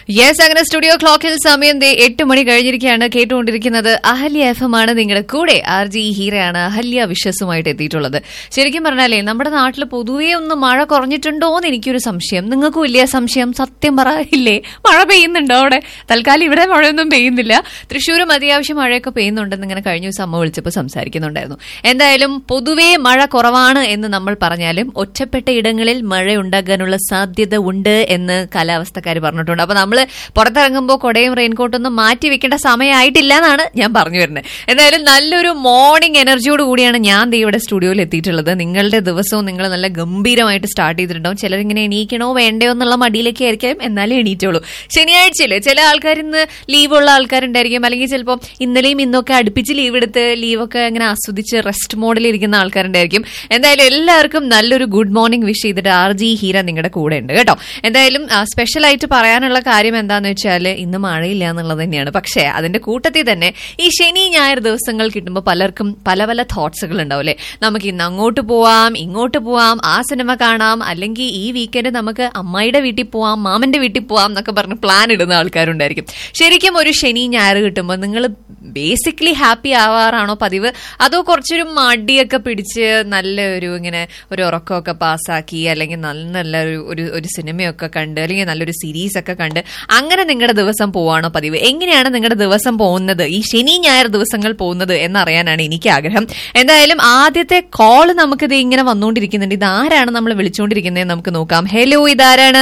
Yes അങ്ങനെ studio ക്ലോക്കിൽ സമയം ദേ എട്ട് മണി കഴിഞ്ഞിരിക്കുകയാണ് കേട്ടുകൊണ്ടിരിക്കുന്നത് അഹല്യ എഫ് എം ആണ് നിങ്ങളുടെ കൂടെ ആർ ജി ഹീരയാണ് അഹല്യ വിശ്വസുമായിട്ട് എത്തിയിട്ടുള്ളത് ശരിക്കും പറഞ്ഞാലേ നമ്മുടെ നാട്ടിൽ പൊതുവേ ഒന്ന് മഴ കുറഞ്ഞിട്ടുണ്ടോ എന്ന് എനിക്കൊരു സംശയം നിങ്ങൾക്കും ഇല്ലേ സംശയം സത്യം പറ ഇല്ലേ മഴ പെയ്യുന്നുണ്ടോ അവിടെ തൽക്കാലം ഇവിടെ മഴയൊന്നും പെയ്യുന്നില്ല തൃശ്ശൂരും അത്യാവശ്യം മഴയൊക്കെ പെയ്യുന്നുണ്ടെന്ന് ഇങ്ങനെ കഴിഞ്ഞ ദിവസം അമ്മ വിളിച്ചപ്പോൾ സംസാരിക്കുന്നുണ്ടായിരുന്നു എന്തായാലും പൊതുവേ മഴ കുറവാണ് എന്ന് നമ്മൾ പറഞ്ഞാലും ഒറ്റപ്പെട്ട ഇടങ്ങളിൽ മഴ ഉണ്ടാകാനുള്ള സാധ്യത ഉണ്ട് എന്ന് കാലാവസ്ഥക്കാർ പറഞ്ഞിട്ടുണ്ട് അപ്പൊ നമ്മൾ പുറത്തിറങ്ങുമ്പോൾ കൊടയും റെയിൻകോട്ടും ഒന്നും മാറ്റി വെക്കേണ്ട സമയമായിട്ടില്ല എന്നാണ് ഞാൻ പറഞ്ഞു വരുന്നത് എന്തായാലും നല്ലൊരു മോർണിംഗ് എനർജിയോട് കൂടിയാണ് ഞാൻ ദേ ഇവിടെ സ്റ്റുഡിയോയിൽ എത്തിയിട്ടുള്ളത് നിങ്ങളുടെ ദിവസവും നിങ്ങൾ നല്ല ഗംഭീരമായിട്ട് സ്റ്റാർട്ട് ചെയ്തിട്ടുണ്ടാവും ചിലരിങ്ങനെ എണീക്കണോ വേണ്ടയോ എന്നുള്ള മടിയിലേക്ക് ആയിരിക്കും എന്നാലും എണീറ്റോളൂ ശനിയാഴ്ചയില് ചില ആൾക്കാർ ഇന്ന് ലീവുള്ള ആൾക്കാരുണ്ടായിരിക്കും അല്ലെങ്കിൽ ചിലപ്പോൾ ഇന്നലെയും ഇന്നൊക്കെ അടുപ്പിച്ച് ലീവ് എടുത്ത് ലീവൊക്കെ അങ്ങനെ ആസ്വദിച്ച് റെസ്റ്റ് മോഡിൽ ഇരിക്കുന്ന ആൾക്കാരുണ്ടായിരിക്കും എന്തായാലും എല്ലാവർക്കും നല്ലൊരു ഗുഡ് മോർണിംഗ് വിഷ് ചെയ്തിട്ട് ആർ ജി ഹീര നിങ്ങളുടെ കൂടെ ഉണ്ട് കേട്ടോ എന്തായാലും സ്പെഷ്യൽ ആയിട്ട് പറയാനുള്ള കാര്യം എന്താന്ന് വെച്ചാൽ ഇന്ന് മഴയില്ല എന്നുള്ളത് തന്നെയാണ് പക്ഷേ അതിന്റെ കൂട്ടത്തിൽ തന്നെ ഈ ശനി ഞായർ ദിവസങ്ങൾ കിട്ടുമ്പോൾ പലർക്കും പല പല തോട്ട്സുകൾ ഉണ്ടാവും അല്ലേ നമുക്ക് ഇന്ന് അങ്ങോട്ട് പോവാം ഇങ്ങോട്ട് പോവാം ആ സിനിമ കാണാം അല്ലെങ്കിൽ ഈ വീക്കെൻഡ് നമുക്ക് അമ്മായിയുടെ വീട്ടിൽ പോവാം മാമന്റെ വീട്ടിൽ പോവാം എന്നൊക്കെ പറഞ്ഞ് പ്ലാൻ ഇടുന്ന ആൾക്കാരുണ്ടായിരിക്കും ശരിക്കും ഒരു ശനി ഞായർ കിട്ടുമ്പോൾ നിങ്ങൾ ബേസിക്കലി ഹാപ്പി ആവാറാണോ പതിവ് അതോ കുറച്ചൊരു മടിയൊക്കെ പിടിച്ച് നല്ല ഒരു ഇങ്ങനെ ഒരു ഉറക്കമൊക്കെ പാസ്സാക്കി അല്ലെങ്കിൽ നല്ല നല്ല ഒരു ഒരു ഒരു സിനിമയൊക്കെ കണ്ട് അല്ലെങ്കിൽ നല്ലൊരു സീരീസ് ഒക്കെ കണ്ട് അങ്ങനെ നിങ്ങളുടെ ദിവസം പോവാണോ പതിവ് എങ്ങനെയാണ് നിങ്ങളുടെ ദിവസം പോകുന്നത് ഈ ശനി ഞായർ ദിവസങ്ങൾ പോകുന്നത് എന്നറിയാനാണ് എനിക്ക് ആഗ്രഹം എന്തായാലും ആദ്യത്തെ കോൾ നമുക്ക് ഇത് ഇങ്ങനെ വന്നുകൊണ്ടിരിക്കുന്നുണ്ട് ഇത് ആരാണ് നമ്മൾ വിളിച്ചുകൊണ്ടിരിക്കുന്നത് നമുക്ക് നോക്കാം ഹലോ ഇതാരാണ്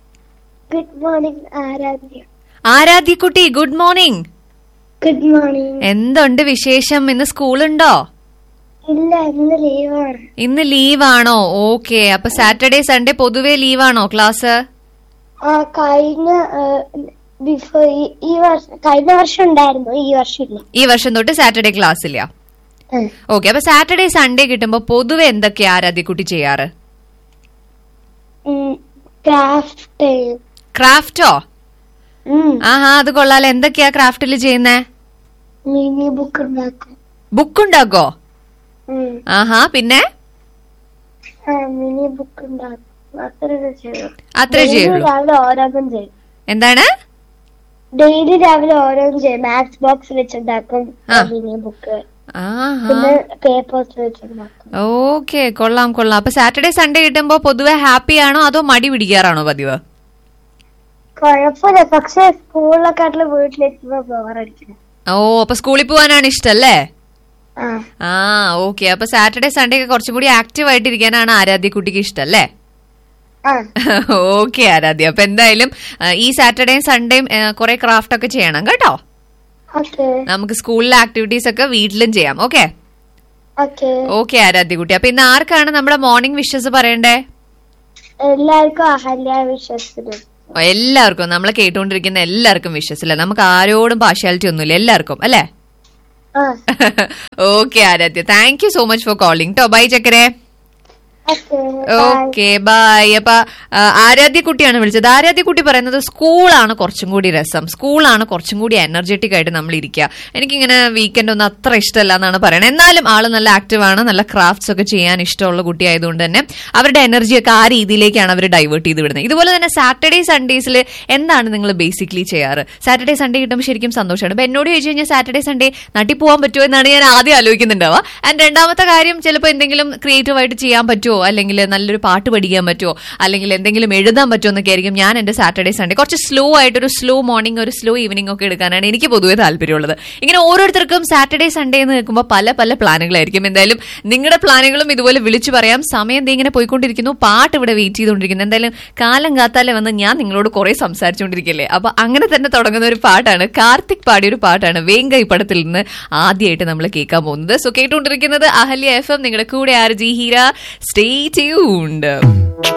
ഗുഡ് മോർണിംഗ് ആരാധ്യ ആരാധ്യക്കുട്ടി ഗുഡ് മോർണിംഗ് ഗുഡ് മോർണിംഗ് എന്തുണ്ട് വിശേഷം ഇന്ന് സ്കൂളുണ്ടോ ഇല്ല ഇന്ന് ലീവാണ് ഇന്ന് ലീവാണോ ഓക്കെ അപ്പൊ സാറ്റർഡേ സൺഡേ പൊതുവേ ലീവാണോ ക്ലാസ് ആ കഴിഞ്ഞ ബിഫോർ ഈ വർഷം കഴിഞ്ഞ വർഷം ഉണ്ടായിരുന്നു ഈ വർഷം ഇല്ല ഈ വർഷം തൊട്ട് സാറ്റർഡേ ക്ലാസ് ഇല്ല ഓക്കെ അപ്പൊ സാറ്റർഡേ സൺഡേ കിട്ടുമ്പോ പൊതുവെ എന്തൊക്കെയാ ആരാധ്യക്കുട്ടി ചെയ്യാറ് ക്രാഫ്റ്റ് ക്രാഫ്റ്റോ ആഹാ അത് കൊള്ളാലോ എന്തൊക്കെയാ ക്രാഫ്റ്റിൽ ചെയ്യുന്നേ മിനി ബുക്ക് ഉണ്ടാക്കും ബുക്ക് ഉണ്ടാക്കോ ഉം. ആഹാ പിന്നെ ആ, മിനി ബുക്ക് ഉണ്ടാക്കും അത്രയൊക്കെ ചെയ്യും അത്രേ ഡെയിലി ചെയ്യുള്ളൂ രാവിലെ ഓരോന്നും ചെയ്യും എന്താണ് ഡെയിലി രാവിലെ ഓരോന്നും ചെയ്യും മാത്സ് ബോക്സ് വെച്ചുണ്ടാക്കും ആ. മിനി ബുക്ക് ആഹാ പിന്നെ പേപ്പേഴ്സ് വെച്ചുണ്ടാക്കും ഓക്കെ കൊള്ളാം കൊള്ളാം അപ്പൊ സാറ്റർഡേ സൺഡേ കിട്ടുമ്പോ പൊതുവെ ഹാപ്പി ആണോ അതോ മടി പിടിക്കാറാണോ പതിവ് കുഴപ്പമില്ല പക്ഷെ സ്കൂളിലൊക്കെ വീട്ടിലെത്തുമ്പോ ബോറടിക്കണം ഓ അപ്പൊ സ്കൂളിൽ പോകാനാണ് ഇഷ്ടല്ലേ ആ ആ ഓക്കെ അപ്പൊ സാറ്റർഡേ സൺഡേ ഒക്കെ കുറച്ചും കൂടി ആക്റ്റീവ് ആയിട്ടിരിക്കാനാണ് ആരാധ്യ കുട്ടിക്ക് ഇഷ്ടല്ലേ ആ ഓക്കെ ആരാധ്യ അപ്പൊ എന്തായാലും ആ, ഈ സാറ്റർഡേയും സൺഡേയും കുറെ ക്രാഫ്റ്റ് ഒക്കെ ചെയ്യണം കേട്ടോ ഓക്കെ നമുക്ക് സ്കൂളിലെ ആക്ടിവിറ്റീസ് ഒക്കെ വീട്ടിലും ചെയ്യാം ഓക്കെ ഓക്കെ ഓക്കെ ആരാധ്യ കുട്ടി അപ്പൊ ഇന്ന് ആർക്കാണ് നമ്മുടെ മോർണിംഗ് വിഷസ് പറയണ്ടേ എല്ലാവർക്കും അഹല്യ വിശ്വസിക്കുന്നു ഓ, എല്ലാവർക്കും നമ്മൾ കേട്ടുകൊണ്ടിരിക്കുന്ന എല്ലാവർക്കും വിഷസ് അല്ലേ നമുക്ക് ആരോടും പാർഷ്യാലിറ്റി ഒന്നുമില്ല എല്ലാവർക്കും അല്ലേ ആ okay Aradhya thank you so much for calling ടോ ബൈ ചക്കരെ ഓക്കെ ഓക്കെ ബൈ അപ്പൊ ആ, ആരാധ്യ കുട്ടിയാണ് വിളിച്ചത് ആരാധ്യ കുട്ടി പറയുന്നത് സ്കൂളാണ് കുറച്ചും കൂടി രസം സ്കൂളാണ് കുറച്ചും കൂടി എനർജറ്റിക് ആയിട്ട് നമ്മൾ ഇരിക്കുക എനിക്കിങ്ങനെ വീക്കെൻഡ് ഒന്നും അത്ര ഇഷ്ടമല്ല എന്നാണ് പറയുന്നത് എന്നാലും ആള് നല്ല ആക്റ്റീവ് ആണ് നല്ല ക്രാഫ്റ്റ്സ് ഒക്കെ ചെയ്യാൻ ഇഷ്ടമുള്ള കുട്ടി ആയതുകൊണ്ട് തന്നെ അവരുടെ എനർജി ഒക്കെ ആ രീതിയിലേക്കാണ് അവർ ഡൈവേർട്ട് ചെയ്ത് വിടുന്നത് ഇതുപോലെ തന്നെ സാറ്റർഡേ സൺഡേസിൽ എന്താണ് നിങ്ങൾ ബേസിക്കലി ചെയ്യാറ് സാറ്റർഡേ സൺഡേ കിട്ടുമ്പോൾ ശരിക്കും സന്തോഷമാണ് അപ്പൊ എന്നോട് ചോദിച്ചു കഴിഞ്ഞാൽ സാറ്റർഡേ സൺഡേ നാട്ടിൽ പോകാൻ പറ്റുമോ എന്നാണ് ഞാൻ ആദ്യം ആലോചിക്കുന്നുണ്ടാവുക ആൻഡ് രണ്ടാമത്തെ കാര്യം ചിലപ്പോൾ എന്തെങ്കിലും ക്രിയേറ്റീവ് ആയിട്ട് ചെയ്യാൻ പറ്റുമോ അല്ലെങ്കിൽ നല്ലൊരു പാട്ട് പഠിക്കാൻ പറ്റുമോ അല്ലെങ്കിൽ എന്തെങ്കിലും എഴുതാൻ പറ്റുമോ എന്നൊക്കെ ആയിരിക്കും ഞാൻ എന്റെ സാറ്റർഡേ സൺഡേ കുറച്ച് സ്ലോ ആയിട്ട് ഒരു സ്ലോ മോർണിംഗ് ഒരു സ്ലോ ഈവനിങ് ഒക്കെ എടുക്കാനാണ് എനിക്ക് പൊതുവെ താല്പര്യമുള്ളത് ഇങ്ങനെ ഓരോരുത്തർക്കും സാറ്റർഡേ സൺഡേ എന്ന് കേൾക്കുമ്പോൾ പല പല പ്ലാനുകളായിരിക്കും എന്തായാലും നിങ്ങളുടെ പ്ലാനുകളും ഇതുപോലെ വിളിച്ചു പറയാം സമയം ദേ ഇങ്ങനെ പോയിക്കൊണ്ടിരിക്കുന്നു പാട്ട് ഇവിടെ വെയിറ്റ് ചെയ്തുകൊണ്ടിരിക്കുന്നു എന്തായാലും കാലം കാത്താലെ വന്ന് ഞാൻ നിങ്ങളോട് കുറെ സംസാരിച്ചുകൊണ്ടിരിക്കില്ലേ അപ്പൊ അങ്ങനെ തന്നെ തുടങ്ങുന്ന ഒരു പാട്ടാണ് കാർത്തിക് പാടിയ ഒരു പാട്ടാണ് വേങ്ക ഈ പടത്തിൽ നിന്ന് ആദ്യമായിട്ട് നമ്മൾ കേൾക്കാൻ പോകുന്നത് സോ കേട്ടുകൊണ്ടിരിക്കുന്നത് അഹല്യ എഫ് എം നിങ്ങളുടെ കൂടെ R G Heera stay tuned